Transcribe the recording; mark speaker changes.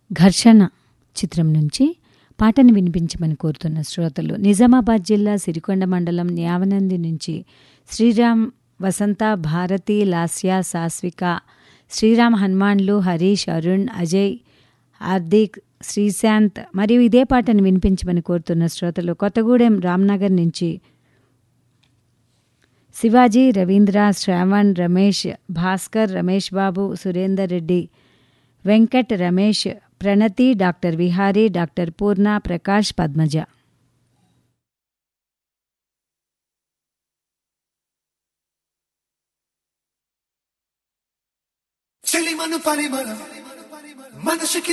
Speaker 1: ఘర్షణ చిత్రం నుంచి పాటను వినిపించమని కోరుతున్న శ్రోతలు నిజామాబాద్ జిల్లా సిరికొండ మండలం న్యావనంది నుంచి శ్రీరామ్ వసంత భారతి లాస్య సాస్విక శ్రీరామ్ హనుమాన్లు హరీష్ అరుణ్ అజయ్ హార్దిక్ శ్రీశాంత్ మరియు ఇదే పాటను వినిపించమని కోరుతున్న శ్రోతలు కొత్తగూడెం రామ్నగర్ నుంచి శివాజీ రవీంద్ర శ్రావణ్ రమేష్ భాస్కర్ రమేష్ బాబు సురేందర్ రెడ్డి వెంకట్ రమేష్ ప్రణతి డాక్టర్ విహారీ డాక్టర్ పూర్ణ ప్రకాష్ పద్మజ
Speaker 2: చెలిమను పరిమళం మనసుకి